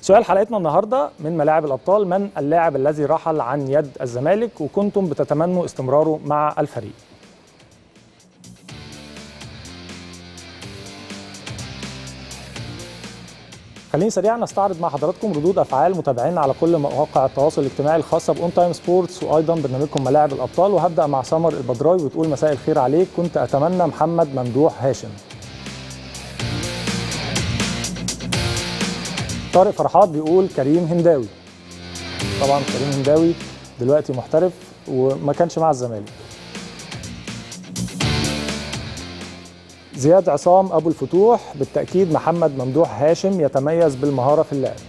سؤال حلقتنا النهارده من ملاعب الابطال من اللاعب الذي رحل عن يد الزمالك وكنتم بتتمنوا استمراره مع الفريق خليني سريعا نستعرض مع حضراتكم ردود افعال متابعينا على كل مواقع التواصل الاجتماعي الخاصه باون تايم سبورتس وايضا برنامجكم ملاعب الابطال وهبدا مع سمر البدراوي بتقول مساء الخير عليك كنت اتمنى محمد ممدوح هاشم طارق فرحات بيقول كريم هنداوي طبعا كريم هنداوي دلوقتي محترف وما كانش مع الزمالك زياد عصام ابو الفتوح بالتاكيد محمد ممدوح هاشم يتميز بالمهاره في اللعب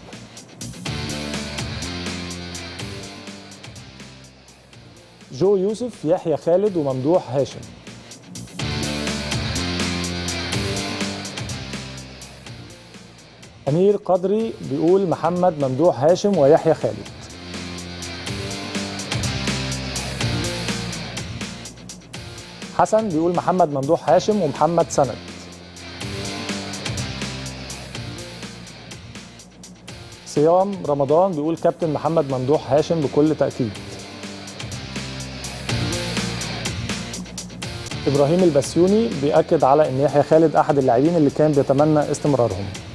جو يوسف يحيى خالد وممدوح هاشم أمير قدري بيقول محمد ممدوح هاشم ويحيى خالد حسن بيقول محمد ممدوح هاشم ومحمد سند صيام رمضان بيقول كابتن محمد ممدوح هاشم بكل تأكيد إبراهيم البسيوني بيأكد على أن يحيى خالد أحد اللاعبين اللي كان بيتمنى استمرارهم